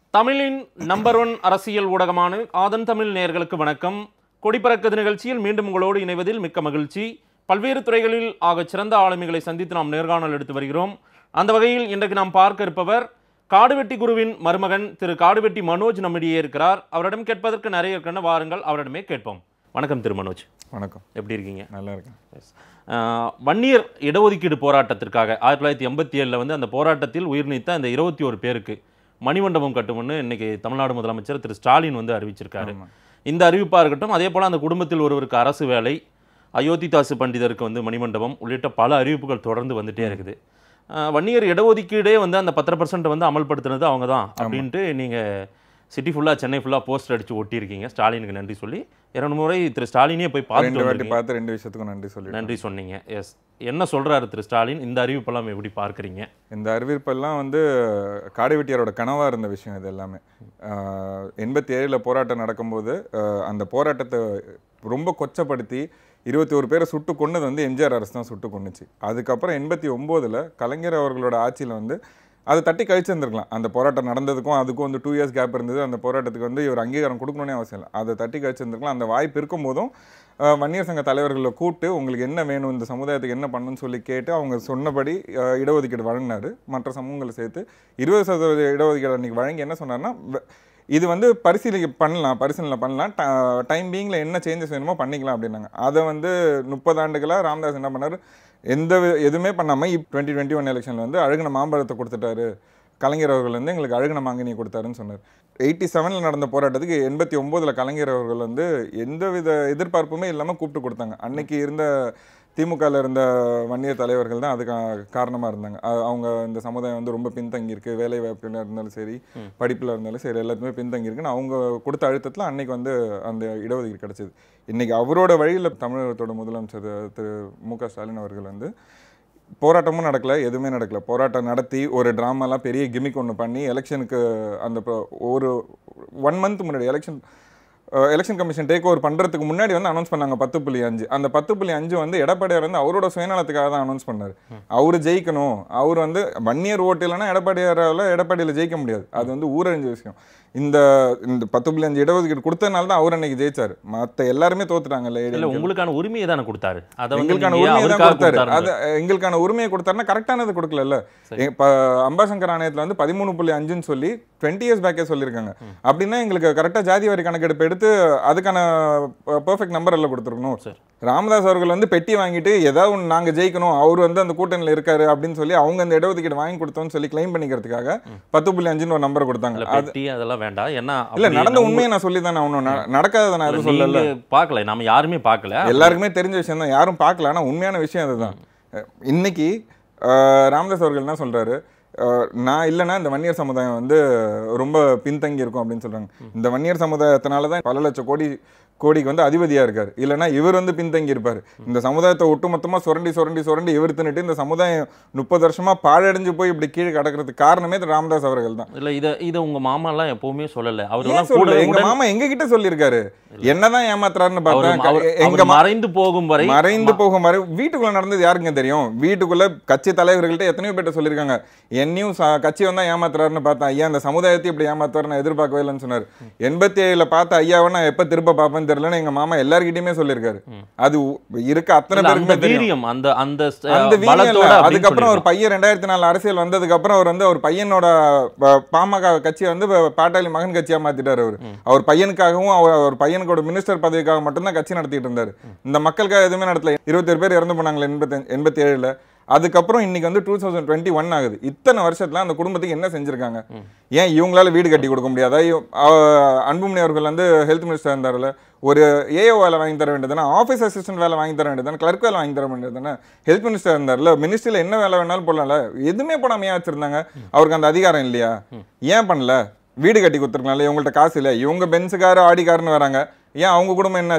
தமிழின் number one அரசியல் ஊடகமான ஆதன் தமிழ் நேயர்களுக்கு வணக்கம் கொடிப்பறக்குது நிகழ்ச்சியில் மீண்டும் உங்களோடு இணைவதில் மிக்க மகிழ்ச்சி பல்வேறு துறைகளில் ஆகச் சிறந்த ஆளுமைகளை சந்தித்து நாம் நேர்காணல் எடுத்து வருகிறோம் அந்த வகையில் இன்றைக்கு நாம் பார்க்க இருப்பவர் காடுவெட்டி குருவின் மருமகன் திரு காடுவெட்டி மனோஜ் நம்மிடையே இருக்கிறார் அவரிடம் கேட்பதற்கு நிறைய இருக்கின்ற வாருங்கள் அவரிடமே கேட்போம் வணக்கம் திரு மனோஜ் வணக்கம் எப்படி இருக்கீங்க நல்லா இருக்கேன் ஆஹ் வன்னியர் இடஒதுக்கீடு போராட்டத்திற்காக ஆயிரத்தி தொள்ளாயிரத்தி எண்பத்தி ஏழில் வந்து அந்த போராட்டத்தில் உயிர் நீத்த அந்த இருபத்தி ஒரு பேருக்கு மணிமண்டபம் கட்டும்னு இன்னைக்கு தமிழ்நாடு முதலமைச்சர் திரு ஸ்டாலின் வந்து அறிவிச்சிருக்காரு ஆமா. இந்த அறிவிப்பாக இருக்கட்டும் அதே போல் அந்த குடும்பத்தில் ஒருவருக்கு அரசு வேலை அயோத்திதாசு பண்டிதருக்கு வந்து மணிமண்டபம் உள்ளிட்ட பல அறிவிப்புகள் தொடர்ந்து வந்துட்டே இருக்குது ஆஹ் வன்னியர் இடஒதுக்கீடே வந்து அந்த பத்தரை பர்சன்ட் வந்து அமல்படுத்தினது அவங்க தான் அப்படின்ட்டு நீங்கள் சிட்டி ஃபுல்லாக சென்னை ஃபுல்லாக போஸ்டர் அடித்து ஒட்டியிருக்கீங்க ஸ்டாலினுக்கு நன்றி சொல்லி இரண்டு முறை திரு ஸ்டாலினே போய் ரெண்டு பார்த்துட்டு வாட்டி வந்திருக்கீங்க. பார்த்து ரெண்டு விஷயத்துக்கும் நன்றி சொல்லி நன்றி சொன்னீங்க எஸ் என்ன சொல்றாரு திரு ஸ்டாலின் இந்த அறிவிப்பெல்லாம் எப்படி பார்க்குறீங்க இந்த அறிவிப்பெல்லாம் வந்து காடுவெட்டியாரோட கனவா இருந்த விஷயம் இது எல்லாமே எண்பத்தி ஏழில் போராட்டம் நடக்கும்போது ஆஹ், அந்த போராட்டத்தை ரொம்ப கொச்சப்படுத்தி இருபத்தி ஒரு பேரை சுட்டு கொன்னது வந்து எம்ஜிஆர் அரசு தான் சுட்டு கொன்னுச்சு அதுக்கப்புறம் எண்பத்தி ஒம்போதில் கலைஞர் அவர்களோட ஆட்சியில் வந்து அதை தட்டி கழிச்சிருந்துருக்கலாம் அந்த போராட்டம் நடந்ததுக்கும் அதுக்கும் வந்து டூ இயர்ஸ் கேப் இருந்தது அந்த போராட்டத்துக்கு வந்து இவர் அங்கீகாரம் கொடுக்கணும்னே அவசியம் இல்லை அதை தட்டி கழிச்சிருந்துருக்கலாம் அந்த வாய்ப்பு இருக்கும் போதும் ஆஹ், வன்னியர் சங்க தலைவர்களை கூப்பிட்டு உங்களுக்கு என்ன வேணும் இந்த சமுதாயத்துக்கு என்ன பண்ணணும்னு சொல்லி கேட்டு அவங்க சொன்னபடி ஆஹ், இடஒதுக்கீடு வழங்கினாரு மற்ற சமூகங்களை சேர்த்து இருபது சதவீத இடஒதுக்கீடு அன்னைக்கு வழங்கி என்ன சொன்னார்னா வ- இது வந்து பரிசீலனை பண்ணலாம் பரிசீலனை பண்ணலாம் டைம் பீயிங்கில் என்ன சேஞ்சஸ் வேணுமோ பண்ணிக்கலாம் அப்படின்னாங்க அதை வந்து முப்பது ஆண்டுகளாக ராமதாஸ் என்ன பண்ணார் எந்த வி- எதுவுமே பண்ணாமல் இப் டுவெண்ட்டி டுவெண்ட்டி ஒன் எலெக்ஷனில் வந்து அழுகின மாம்பழத்தை கொடுத்துட்டாரு கலைஞர் அவர்கள் வந்து எங்களுக்கு அழுகின மாங்கனியை கொடுத்தாருன்னு சொன்னார் எயிட்டி செவனில் நடந்த போராட்டத்துக்கு எண்பத்தி ஒம்போதில் கலைஞர் அவர்கள் வந்து எந்தவித எதிர்பார்ப்புமே இல்லாமல் கூப்பிட்டு கொடுத்தாங்க அன்னைக்கு இருந்த திமுகவில் இருந்த வன்னியர் தலைவர்கள் தான் அதுக்கு காரணமாக இருந்தாங்க அ- அவங்க இந்த சமுதாயம் வந்து ரொம்ப பின்தங்கி இருக்கு வேலை வாய்ப்பில் இருந்தாலும் சரி படிப்பில் இருந்தாலும் சரி எல்லாத்துக்குமே பின்தங்கி இருக்குன்னு அவங்க கொடுத்த அழுத்தத்தில் அன்னைக்கு வந்து அந்த இடஒதுக்கீடு கிடைச்சது இன்னைக்கு அவரோட வழியில் தமிழகத்தோட முதலமைச்சர் திரு மு க ஸ்டாலின் அவர்கள் வந்து போராட்டமும் நடக்கல எதுவுமே நடக்கல போராட்டம் நடத்தி ஒரு ட்ராமாலாம் பெரிய கிமிக் ஒன்று பண்ணி எலெக்ஷனுக்கு அந்த pro- ஒரு ஒன் மந்த் முன்னாடி election election commission take over பண்ணுறதுக்கு முன்னாடி வந்து அனௌன்ஸ் பண்ணாங்க பத்து புள்ளி அஞ்சு அந்த பத்து புள்ளி அஞ்சு வந்து எடப்பாடியார் வந்து அவரோட சுயநலத்துக்காக தான் அனௌன்ஸ் பண்ணார் அவர் ஜெயிக்கணும் அவர் வந்து வன்னியர் ஓட்டு இல்லைன்னா எடப்பாடியாரால் எடப்பாடியில் ஜெயிக்க முடியாது அது வந்து ஊரறிஞ்ச விஷயம் இந்த இந்த பத்து புள்ளி அஞ்சு இடஒதுக்கீடு கொடுத்ததுனால தான் அவர் அன்னைக்கு ஜெயிச்சார் மற்ற எல்லாருமே தோத்துட்டாங்கல்ல இல்ல ADMK. உங்களுக்கான உரிமையை தானே கொடுத்தாரு அதை வந்து எங்களுக்கான நீங்க உரிமையை தான் அவருக்காக கொடுத்தாரு கொடுத்தாருன்னு அது எங்களுக்கான உரிமையை கொடுத்தாருன்னா கரெக்டானது கொடுக்கல சரி. இப்போ அம்பாசங்கர் ஆணையத்தில் வந்து பதிமூணு புள்ளி அஞ்சுன்னு சொல்லி டுவெண்ட்டி இயர்ஸ் பேக்கே சொல்லியிருக்காங்க அப்படின்னா எங்களுக்கு கரெக்டாக ஜாதி வாரி கணக்கெடுப்பு எடுத்து அதுக்கான பெர்ஃபெக்ட் நம்பர் எல்லாம் கொடுத்துருக்கணும் சரி. ராமதாஸ் அவர்கள் வந்து பெட்டி வாங்கிட்டு ஏதாவது ஒன்று நாங்கள் ஜெயிக்கணும் அவர் வந்து அந்த கூட்டணியில் இருக்காரு அப்படின்னு சொல்லி அவங்க அந்த இடஒதுக்கீடு வாங்கி கொடுத்தோம்னு சொல்லி கிளைம் பண்ணிக்கிறதுக்காக பத்து புள்ளி அஞ்சுன்னு ஒரு நம்பர் கொடுத்தாங்க இல்ல அது பெட்டி அதெல்லாம் வேண்டாம் ஏன்னா இல்ல அப்படி நடந்த நம்ம- உண்மையை நான் சொல்லி தானே ஒன்றும் நடக்காததை நான் எதுவும் சொல்லல நீங்க பார்க்கல நாம யாருமே பார்க்கல எல்லாருக்குமே தெரிஞ்ச விஷயம் தான் யாரும் பார்க்கல ஆனால் உண்மையான விஷயம் அதுதான் அஹ் இன்னைக்கு அஹ், ராமதாஸ் அவர்கள் என்ன சொல்றாரு அஹ், நான் இல்லைன்னா இந்த வன்னியர் சமுதாயம் வந்து ரொம்ப பின்தங்கி இருக்கும் அப்படின்னு சொல்றாங்க இந்த வன்னியர் சமுதாயத்தினால தான் பல லட்சம் கோடி கோடிக்கு வந்து அதிபதியா இருக்காரு இல்லைன்னா இவர் வந்து பின்தங்கி இருப்பாரு இந்த சமுதாயத்தை ஒட்டுமொத்தமா சுரண்டி சுரண்டி சுரண்டி இவர் தின்னுட்டு இந்த சமுதாயம் முப்பது வருஷமா பாழடைஞ்சு போய் இப்படி கீழே கிடக்கிறதுக்கு காரணமே இந்த ராமதாஸ் அவர்கள் தான் இல்ல இத இத உங்க மாமா எல்லாம் எப்பவுமே சொல்லல அவர் ஏன் எல்லாம் கூட சொல்லல? எங்க உடன்- மாமா எங்க கிட்ட சொல்லியிருக்காரு என்னதான் ஏமாத்துறாருன்னு அவர் பார்த்தா அவர் எங்க அவர் மறைந்து போகும் வரை மறைந்து போகும் வரை வீட்டுக்குள்ள நடந்தது யாருங்க தெரியும் வீட்டுக்குள்ள கட்சி தலைவர்கள்ட்ட எத்தனையோ பேர்ட்ட சொல்லியிருக்காங்க என்னையும் ச- கட்சி வந்தா ஏமாத்துறாருன்னு பார்த்தா ஐயா அந்த சமுதாயத்தை இப்படி ஏமாத்துவாரு நான் எதிர்பார்க்கவே இல்லைன்னு சொன்னார் எண்பத்தி ஏழுல பார்த்த ஐயாவை நான் எப்ப திரும்ப பார்ப்பேன்னு தெரியலன்னு எங்க மாமா எல்லார்கிட்டயுமே சொல்லியிருக்காரு அது உ- இருக்க அத்தனை இல்ல, அந்த பேருக்குமே தெரியும் வீரியம் அந்த அந்த ச- அந்த வீரியம் பலத்தோட இல்ல. அப்படின்னு அதுக்கப்புறம் ஒரு சொல்லிடலாம். பையன் ரெண்டாயிரத்தி நாலு அரசியல் வந்ததுக்கு அப்புறம் அவர் வந்து அவர் பையனோட ப- பாமக கட்சியை வந்து ப- பாட்டாளி மகன் கட்சியா மாத்திட்டாரு அவர் அவர் பையனுக்காகவும் அவர் அவர் பையனுக்கோட மினிஸ்டர் பதவிக்காக மட்டும்தான் கட்சி நடத்திட்டு இருந்தாரு இந்த மக்களுக்காக எதுவுமே நடத்தல இருபத்தேழு பேர் இறந்து போனாங்களே எண்பத்தி எண்பத்தி ஏழுல அதுக்கப்புறம் இன்னைக்கு வந்து டூ தௌசண்ட் டுவெண்ட்டி ஒன் ஆகுது இத்தனை வருஷத்துல அந்த குடும்பத்துக்கு என்ன செஞ்சிருக்காங்க ஏன் இவங்களால வீடு கட்டி கொடுக்க முடியாதா இவ- அவ- அன்புமணி அவர்கள் வந்து ஹெல்த் மினிஸ்டர் இருந்தார்ல ஒரு ஏஓ வேலை வாங்கி தர வேண்டியதுதானே ஆஃபீஸ் அசிஸ்டன்ட் வேலை வாங்கி தர வேண்டியதுதானே கிளர்க் வேலை வாங்கி தர வேண்டியதுதானே ஹெல்த் மினிஸ்டர் இருந்தார்ல மினிஸ்ட்ரியில் என்ன வேலை வேணாலும் போடலாம்ல எதுவுமே போடாம ஏன் வச்சிருந்தாங்க அவருக்கு அந்த அதிகாரம் இல்லையா ஏன் பண்ணல வீடு கட்டி கொடுத்துருக்கலாம்ல இவங்கள்ட்ட காசு இல்லை இவங்க பென்ஸுக்காரு ஆடிக்காருன்னு வராங்க ஏன் அவங்க குடும்பம் என்னாச்சு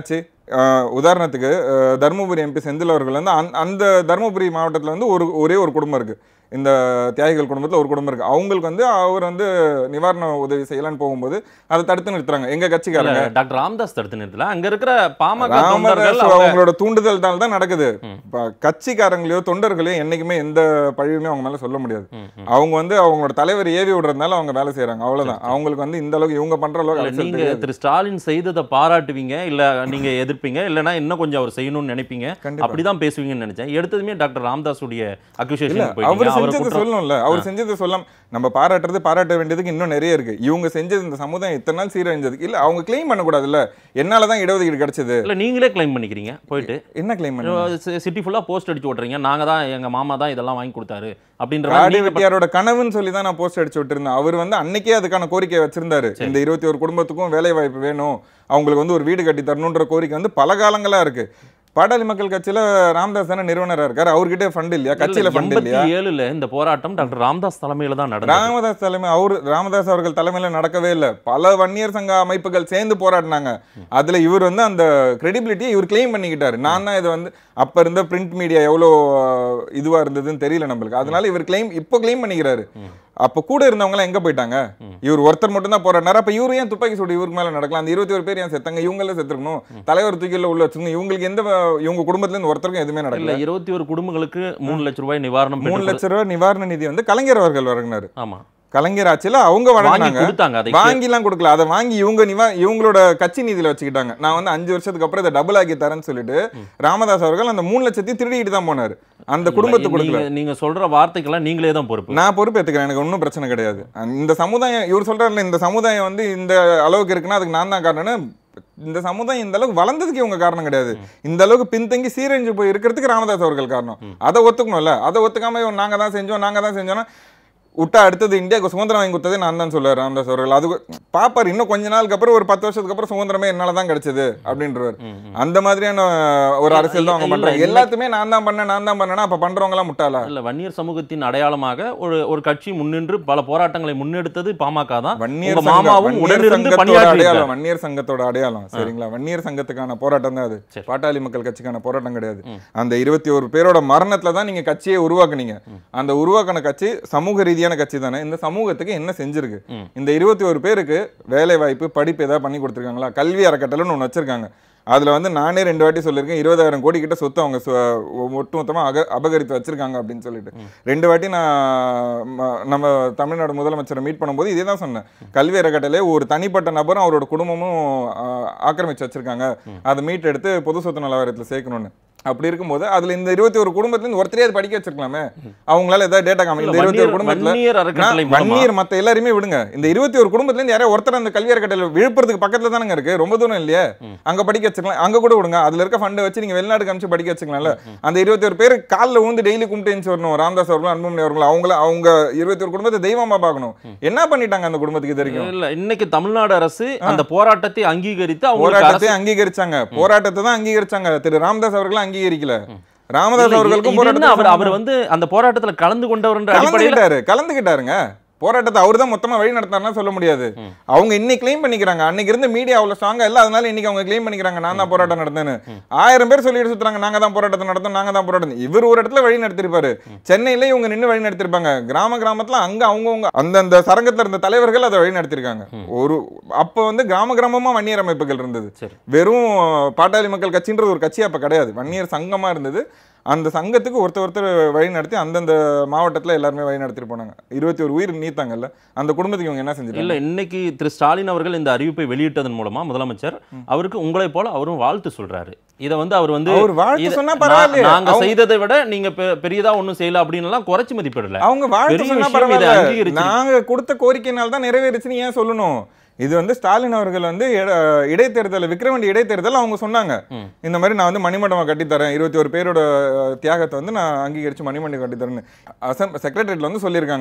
அஹ், உதாரணத்துக்கு அஹ், தருமபுரி எம்பி செந்தில் அவர்கள் வந்து அந்த- அந்த தருமபுரி மாவட்டத்தில் வந்து ஒரு ஒரே ஒரு குடும்பம் இருக்கு இந்த தியாகிகள் குடும்பத்தில் ஒரு குடும்பம் இருக்கு அவங்களுக்கு வந்து அவர் வந்து நிவாரண உதவி செய்யலான்னு போகும்போது அதை தடுத்து நிறுத்துறாங்க எங்க கட்சிக்காரங்க இல்ல, டாக்டர் ராமதாஸ் தடுத்து நிறுத்தல அங்க இருக்கிற பாமக ராமதாஸ் தொண்டர்கள் அவங்க- அவங்களோட தூண்டுதல் தான் நடக்குது ம். இப்ப கட்சிக்காரங்களையோ தொண்டர்களையோ என்னைக்குமே எந்த பழியுமே அவங்க மேல சொல்ல முடியாது ம், ம். அவங்க வந்து அவங்களோட தலைவர் ஏவி விடுறதுனால அவங்க வேலை செய்றாங்க அவ்வளவுதான் அவங்களுக்கு வந்து இந்த அளவுக்கு இவங்க பண்ற அளவுக்கு இல்ல, அரசியல் நீங்க தெரியாது. திரு ஸ்டாலின் செய்ததை பாராட்டுவீங்க இல்ல நீங்க எதிர்ப்பீங்க இல்லனா இன்னும் கொஞ்சம் அவர் செய்யணும்னு நினைப்பீங்க கண்டிப்பா அப்படிதான் பேசுவீங்கன்னு நினைச்சேன் எடுத்ததுமே டாக்டர் ராமதாஸ் உடைய இல்ல அக்யூசேஷன் அவர் போயிட்டீங்க அவர் செஞ்சது குற்றம் சொல்லணும்ல அவர் செஞ்சது சொல்லாம் நம்ம பாராட்டுறது பாராட்ட வேண்டியதுக்கு இன்னும் நிறைய இருக்கு இவங்க செஞ்சது இந்த சமுதாயம் இத்தனை நாள் சீரழிஞ்சதுக்கு இல்ல அவங்க கிளைம் பண்ணக்கூடாதுல்ல என்னால தான் இடஒதுக்கீடு கிடைச்சது இல்ல நீங்களே கிளைம் பண்ணிக்கிறீங்க போயிட்டு என்ன கிளைம் பண்ண சிட்டி ஃபுல்லா போஸ்ட் அடிச்சு ஓட்டுறீங்க நாங்க தான் எங்க மாமா தான் இதெல்லாம் வாங்கி கொடுத்தாரு அப்படின்ற மாதிரி காடி நீங்க வெட்டியாரோட கனவுன்னு சொல்லி தான் நான் போஸ்ட் அடிச்சு விட்டுருந்தேன் அவர் வந்து அன்னைக்கே அதுக்கான கோரிக்கையை வச்சிருந்தாரு இந்த இருபத்தி ஒரு குடும்பத்துக்கும் வேலை வாய்ப்பு வேணும் அவங்களுக்கு வந்து ஒரு வீடு கட்டி தரணுன்ற கோரிக்கை வந்து பல காலங்களா இருக்கு பாட்டாளி மக்கள் கட்சியில ராமதாஸ் தானே நிறுவனரா இருக்காரு அவர்கிட்ட ஃபண்ட் இல்லையா கட்சியில ஃபண்ட் எண்பத்தி இல்லையா ஏழுல இந்த போராட்டம் டாக்டர் ராமதாஸ் தலைமையில தான் நடந்தது ராமதாஸ் தலைமை அவர் ராமதாஸ் அவர்கள் தலைமையில நடக்கவே இல்லை பல வன்னியர் சங்க அமைப்புகள் சேர்ந்து போராடினாங்க அதுல இவர் வந்து அந்த கிரெடிபிலிட்டியை இவர் கிளைம் பண்ணிக்கிட்டாரு நான் தான் இதை வந்து அப்ப இருந்த பிரிண்ட் மீடியா எவ்வளோ அஹ், இதுவா இருந்ததுன்னு தெரியல நம்மளுக்கு அதனால இவர் கிளைம் இப்போ கிளைம் பண்ணிக்கிறாரு அப்ப கூட இருந்தவங்க எல்லாம் எங்க போயிட்டாங்க இவர் ஒருத்தர் மட்டும் தான் போராடினாரு அப்ப இவரு ஏன் துப்பாக்கி சூடு இவருக்கு மேல நடக்கலாம் அந்த இருபத்தி ஒரு பேர் ஏன் செத்தாங்க இவங்களே செத்துருக்கணும் தலைவர் தூக்கில உள்ள வச்சுக்கணும் இவங்களுக்கு எந்த வ- இவங்க குடும்பத்துல இருந்து ஒருத்தருக்கும் எதுவுமே இல்ல நடக்கல இருபத்தி ஒரு குடும்பங்களுக்கு மூணு லட்சம் ரூபாய் நிவாரணம் மூணு பெற்று லட்ச ரூபாய் நிவாரண நிதி வந்து கலைஞர் அவர்கள் வழங்கினாரு ஆமா கலைஞர் ஆட்சியில அவங்க வாங்கி வழங்கினாங்க கொடுத்தாங்க அதை வாங்கிலாம் கொடுக்கல அதை வாங்கி இவங்க நிவா இவங்களோட கட்சி நிதியில வச்சுக்கிட்டாங்க நான் வந்து அஞ்சு வருஷத்துக்கு அப்புறம் இதை டபுள் ஆக்கி தரேன்னு சொல்லிட்டு ராமதாஸ் அவர்கள் அந்த மூணு லட்சத்தையும் திருடிட்டு தான் போனாரு அந்த குடும்பத்துக்கு கொடுக்கல நீங்க நீங்க சொல்ற வார்த்தைக்கெல்லாம் நீங்களே தான் பொறுப்பு நான் பொறுப்பேற்றுக்கிறேன் எனக்கு ஒன்றும் பிரச்சனை கிடையாது இந்த சமுதாயம் இவர் சொல்றாருல இந்த சமுதாயம் வந்து இந்த அளவுக்கு இருக்குன்னா அதுக்கு நான் தான் காரணம்னு இந்த சமுதாயம் இந்த அளவுக்கு வளர்ந்ததுக்கு இவங்க காரணம் கிடையாது இந்த அளவுக்கு பின்தங்கி சீரழிஞ்சு போய் இருக்கிறதுக்கு ராமதாஸ் அவர்கள் காரணம் அதை ஒத்துக்கணும்ல அதை ஒத்துக்காம இவன் நாங்க தான் செஞ்சோம் நாங்க தான் செஞ்சோம்னா விட்டா அடுத்தது இந்தியாவுக்கு சுதந்திரம் வாங்கி கொடுத்ததே நான் தான் சொல்லுவார் ராமதாஸ் அவர்கள் அது பாப்பார் இன்னும் கொஞ்ச நாளுக்கு அப்புறம் ஒரு பத்து வருஷத்துக்கு அப்புறம் சுதந்திரமே என்னால தான் கிடைச்சது அப்படின்றவர் அந்த மாதிரியான ஒரு அரசியல் தான் அவங்க இல்ல, பண்றாங்க இல்ல. எல்லாத்துமே நான் தான் பண்ணேன் நான் தான் பண்ணேன்னா அப்ப பண்றவங்க எல்லாம் முட்டாளா இல்ல வன்னியர் சமூகத்தின் அடையாளமாக ஒரு ஒரு கட்சி முன்னின்று பல போராட்டங்களை முன்னெடுத்தது பாமக தான் வன்னியர் உங்க சங்கம், மாமாவும் வன்னியர் உடனிருந்து சங்கத்தோட பணியாற்றி அடையாளம் வன்னியர் சங்கத்தோட அடையாளம் சரிங்களா வன்னியர் சங்கத்துக்கான போராட்டம் தான் அது சரி. பாட்டாளி மக்கள் கட்சிக்கான போராட்டம் கிடையாது அந்த இருபத்தி ஒரு பேரோட மரணத்துல தான் நீங்க கட்சியை உருவாக்குனீங்க அந்த உருவாக்கின கட்சி சமூக ரீதியான கட்சி தானே இந்த சமூகத்துக்கு என்ன செஞ்சிருக்கு ம். இந்த இருபத்தி ஒரு பேருக்கு வேலை வாய்ப்பு படிப்பு ஏதாவது பண்ணி கொடுத்துருக்காங்களா கல்வி அறக்கட்டளைன்னு ஒன்று வச்சிருக்காங்க அதுல வந்து நானே ரெண்டு வாட்டி சொல்லியிருக்கேன் இருபதாயிரம் கோடி கிட்ட சொத்து அவங்க சு- ஒட்டுமொத்தமா அக அபகரித்து வச்சிருக்காங்க அப்படின்னு சொல்லிட்டு ரெண்டு வாட்டி நான் ம- நம்ம தமிழ்நாடு முதலமைச்சரை மீட் பண்ணும்போது இதே தான் சொன்னேன் கல்வி அறக்கட்டளை ஒரு தனிப்பட்ட நபரும் அவரோட குடும்பமும் ஆ, ஆக்கிரமிச்சு வச்சிருக்காங்க அதை மீட் எடுத்து பொது சொத்து நல வாரியத்தில் சேர்க்கணும்னு அப்படி இருக்கும்போது அதுல இந்த இருபத்தி ஒரு குடும்பத்துல இருந்து ஒருத்தரையே அது படிக்க வச்சிருக்கலாமே அவங்களால ஏதாவது டேட்டா காமி இந்த இருபத்தி ஒரு குடும்பத்துல வன்னியர் அறக்கட்டளை நான் மூலமா வன்னியர் மத்த எல்லாருமே விடுங்க இந்த இருபத்தி ஒரு குடும்பத்துல இருந்து யாரோ ஒருத்தர் அந்த கல்வி அறக்கட்டளை விழுப்புரத்துக்கு பக்கத்துல தானங்க இருக்கு ரொம்ப தூரம் இல்லையே அங்க படிக்க வச்சுக்கலாம் அங்க கூட விடுங்க அதுல இருக்க ஃபண்டை வச்சு நீங்க வெளிநாடு காமிச்சு படிக்க வச்சுக்கலாம்ல அந்த இருபத்தி ஒரு பேர் காலில் ஊந்து டெய்லி கும்பிட்டு எழுந்துச்சு வரணும் ராமதாஸ் அவர்களும் அன்புமணி அவர்களும் அவங்கள அவங்க இருபத்தி ஒரு குடும்பத்தை தெய்வமா பார்க்கணும் என்ன பண்ணிட்டாங்க அந்த குடும்பத்துக்கு இது வரைக்கும் இல்ல இன்னைக்கு தமிழ்நாடு அரசு அந்த போராட்டத்தை அங்கீகரித்து அவங்களுக்கு போராட்டத்தை அரசு- அங்கீகரிச்சாங்க போராட்டத்தை தான் அங்கீகரிச்சாங்க திரு ராமதாஸ் அவர்களும் அங்கீகரிக்கல ராமதாஸ் இல்ல, அவர்களுக்கும் இது என்ன அவர் போராட்டத்தை அவர் வந்து அந்த போராட்டத்துல கலந்து கொண்டவர்ன்ற அடிப்படையில் கலந்துகிட்டாரு கலந்துகிட்டாருங்க போராட்டத்தை அவர் தான் மொத்தமா வழி நடத்தாருன்னா சொல்ல முடியாது அவங்க இன்னைக்கு கிளைம் பண்ணிக்கிறாங்க அன்னைக்கு இருந்த மீடியா அவ்வளவு ஸ்ட்ராங்கா இல்ல அதனால இன்னைக்கு அவங்க கிளைம் பண்ணிக்கிறாங்க நான் தான் போராட்டம் நடந்தேன்னு ஆயிரம் பேர் சொல்லிட்டு சுத்துறாங்க நாங்க தான் போராட்டத்தை நடத்தோம் நாங்க தான் போராட்டம் இவர் ஒரு இடத்துல வழி நடத்திருப்பாரு சென்னையில இவங்க நின்னு வழி நடத்திருப்பாங்க கிராம கிராமத்துல அங்க அவங்கவங்க அந்தந்த சரங்கத்துல இருந்த தலைவர்கள் அதை வழி நடத்திருக்காங்க ஒரு அப்ப வந்து கிராம கிராமமா வன்னியர் அமைப்புகள் இருந்தது சரி. வெறும் பாட்டாளி மக்கள் கட்சின்றது ஒரு கட்சி அப்ப கிடையாது வன்னியர் சங்கமா இருந்தது அந்த சங்கத்துக்கு ஒருத்தர் ஒருத்தர் வழி நடத்தி அந்தந்த மாவட்டத்துல எல்லாருமே வழி நடத்திட்டு போனாங்க இருபத்தி ஒரு உயிர் நீத்தாங்கல்ல அந்த குடும்பத்துக்கு இவங்க என்ன செஞ்சுட்டாங்க இல்ல இன்னைக்கு திரு ஸ்டாலின் அவர்கள் இந்த அறிவிப்பை வெளியிட்டதன் மூலமா முதலமைச்சர் அவருக்கு உங்களை போல அவரும் வாழ்த்து சொல்றாரு இத வந்து அவர் வந்து அவர் வாழ்த்து இத- சொன்னா நா- பரவாயில்லையே நாங்க அவங்க- செய்ததை விட நீங்க பெ- பெரியதா ஒண்ணும் செய்யல அப்படின்னு எல்லாம் குறைச்சு மதிப்பிடல அவங்க வாழ்த்து பெரிய சொன்னா விஷயம் இதை பரவாயில்ல அங்கீகரிச்சு- நாங்க கொடுத்த கோரிக்கையினால தான் நிறைவேறுச்சுன்னு ஏன் சொல்லணும் இது வந்து ஸ்டாலின் அவர்கள் வந்து இட- இடைத்தேர்தல் விக்ரவாண்டி இடைத்தேர்தல் அவங்க சொன்னாங்க ம். இந்த மாதிரி நான் வந்து மணிமண்டபம் கட்டித்தரேன் இருபத்தி ஒரு பேரோட அஹ், தியாகத்தை வந்து நான் அங்கீகரிச்சு மணிமண்டபம் கட்டித்தரேன்னு அசம் செக்ரட்டரியேட்ல வந்து சொல்லியிருக்காங்க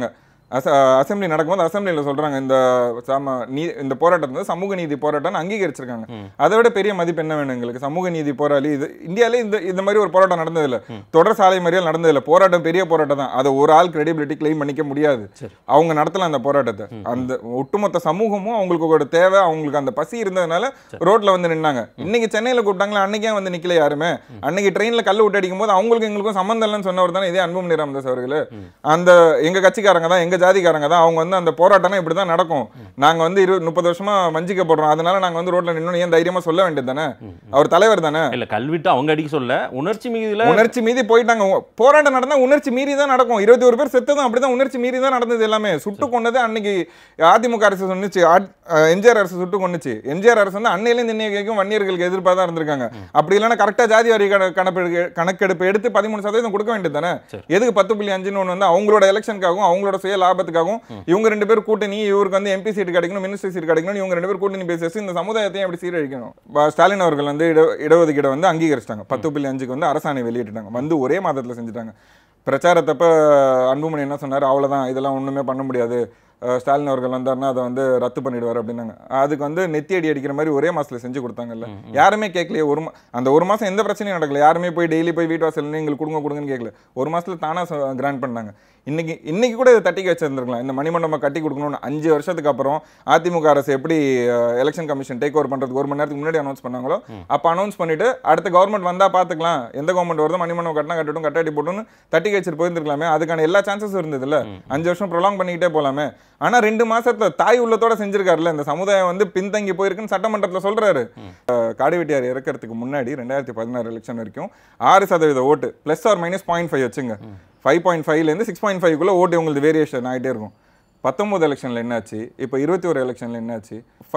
அச- அசெம்பிளி நடக்கும்போது அசெம்பிளியில் சொல்றாங்க இந்த சம நீ இந்த போராட்டம் வந்து சமூக நீதி போராட்டம்னு அங்கீகரிச்சிருக்காங்க அதை விட பெரிய மதிப்பு என்ன வேணும் எங்களுக்கு சமூக நீதி போராளி இது இந்தியாவிலே இந்த இந்த மாதிரி ஒரு போராட்டம் நடந்தது இல்ல தொடர் சாலை மறியல் நடந்தது இல்ல போராட்டம் பெரிய போராட்டம் தான் அதை ஒரு ஆள் கிரெடிபிலிட்டி கிளைம் பண்ணிக்க முடியாது அவங்க நடத்தலாம் அந்த போராட்டத்தை அந்த ஒட்டுமொத்த சமூகமும் அவங்களுக்கு ஒரு தேவை அவங்களுக்கு அந்த பசி இருந்ததுனால ரோட்ல வந்து நின்னாங்க இன்னைக்கு சென்னையில கூப்பிட்டாங்களா அன்னைக்கே வந்து நிக்கல யாருமே அன்னைக்கு ட்ரெயின்ல கல்லு விட்டு அடிக்கும் போது அவங்களுக்கு எங்களுக்கும் சம்மந்தம் இல்லைன்னு சொன்னவர் தானே இதே அன்புமணி ராமதாஸ் அவர்கள் அந்த எங்க கட்சிக்காரங்க தான் எங்க ஜாதிக்காரங்க தான் அவங்க வந்து அந்த போராட்டம் இப்படி தான் நடக்கும் நாங்க வந்து இரு முப்பது வருஷமா வஞ்சிக்கப்படுறோம் அதனால நாங்க வந்து ரோட்ல நின்னு ஏன் தைரியமா சொல்ல வேண்டியது தானே அவர் தலைவர் தானே இல்ல கல்விட்டு அவங்க அடிக்க சொல்ல உணர்ச்சி மீதில உணர்ச்சி மீறி போயிட்டாங்க உ- போராட்டம் நடந்தா உணர்ச்சி மீறி தான் நடக்கும் இருபத்தி ஒரு பேர் செத்ததும் அப்படிதான் உணர்ச்சி மீறி தான் நடந்தது எல்லாமே சுட்டு கொண்டது அன்னைக்கு அதிமுக அரசு சொன்னுச்சு ஆட்- அஹ் எம்ஜிஆர் அரசு சுட்டு கொண்டுச்சு எம்ஜிஆர் அரசு வந்து அன்னையிலேருந்து இன்னைக்கு வரைக்கும் வன்னியர்களுக்கு எதிர்ப்பாக தான் இருந்திருக்காங்க அப்படி இல்லைன்னா கரெக்டா ஜாதி வாரி கண- கணக்கெடுப்பு கணக்கெடுப்பு எடுத்து பதிமூணு சதவீதம் கொடுக்க வேண்டியது தானே எதுக்கு பத்து புள்ளி அஞ்சுன்னு ஒன்று வந்து அவங்களோட எலெக்ஷனுக்காகவும் அவங்களோட சுய லாபத்துக்காகவும் இவங்க ரெண்டு பேர் கூட்டணி இவருக்கு வந்து எம்பி சீட் கிடைக்கணும் மினிஸ்டர் சீட் கிடைக்கணும் இவங்க ரெண்டு பேர் கூட்டணி பேசி வச்சு இந்த சமுதாயத்தையும் அப்படி சீரழிக்கணும் ப- ஸ்டாலின் அவர்கள் வந்து இட இடஒதுக்கீடை வந்து அங்கீகரிச்சிட்டாங்க பத்து புள்ளி அஞ்சுக்கு வந்து அரசாணை வெளியிட்டுட்டாங்க வந்து ஒரே மாதத்துல செஞ்சுட்டாங்க பிரச்சாரத்தப்ப அன்புமணி என்ன சொன்னார் அவ்வளவுதான் இதெல்லாம் ஒண்ணுமே பண்ண முடியாது அஹ் ஸ்டாலின் அவர்கள் வந்தாருன்னா அதை வந்து ரத்து பண்ணிடுவார் அப்படின்னாங்க அதுக்கு வந்து நெத்தி அடி அடிக்கிற மாதிரி ஒரே மாசத்துல செஞ்சு கொடுத்தாங்கல்ல யாருமே கேட்கலையே ஒரு மா- அந்த ஒரு மாசம் எந்த பிரச்சனையும் நடக்கல யாருமே போய் டெய்லி போய் வீட்டு வாசல் நின்னு எங்களுக்கு கொடுங்க கொடுங்கன்னு கேட்கல ஒரு மாசத்துல தானா கிராண்ட் பண்ணாங்க இன்னைக்கு இன்னைக்கு கூட இதை தட்டி வச்சிருந்துருக்கலாம் இந்த மணிமண்டபம் கட்டி கொடுக்கணும்னு அஞ்சு வருஷத்துக்கு அப்புறம் அதிமுக அரசு எப்படி எலெக்ஷன் கமிஷன் டேக் ஓவர் பண்றதுக்கு ஒரு மணி நேரத்துக்கு முன்னாடி அனௌன்ஸ் பண்ணாங்களோ அப்ப அனௌன்ஸ் பண்ணிட்டு அடுத்த கவர்மெண்ட் வந்தா பாத்துக்கலாம் எந்த கவர்மெண்ட் வருதோ மணிமண்டபம் கட்டினா கட்டட்டும் கட்டாடி போட்டுன்னு தட்டி வச்சுட்டு போயிருந்துருக்கலாமே அதுக்கான எல்லா சான்சஸும் இருந்தது இல்ல அஞ்சு வருஷம் ப்ரொலாங் பண்ணிக்கிட்டே போலாமே ஆனா ரெண்டு மாசத்துல தாய் உள்ளத்தோட செஞ்சிருக்காருல்ல இந்த சமுதாயம் வந்து பின்தங்கி போயிருக்குன்னு சட்டமன்றத்துல சொல்றாரு அஹ் காடுவெட்டியார் இறக்கறதுக்கு முன்னாடி ரெண்டாயிரத்தி பதினாறு எலெக்ஷன் வரைக்கும் ஆறு சதவீத ஓட்டு plus or minus point five வச்சுங்க ஃபைவ் பாயிண்ட் ஃபைவ்லேருந்து சிக்ஸ் பாயிண்ட் ஃபைவ்க்குள்ள ஓட்டு உங்களுக்கு வேரியேஷன் ஆகிட்டே இருக்கும் பத்தொம்போது எலெக்ஷனில் என்னாச்சு இப்போ இருபத்தி ஒரு எலெக்ஷனில் என்னாச்சு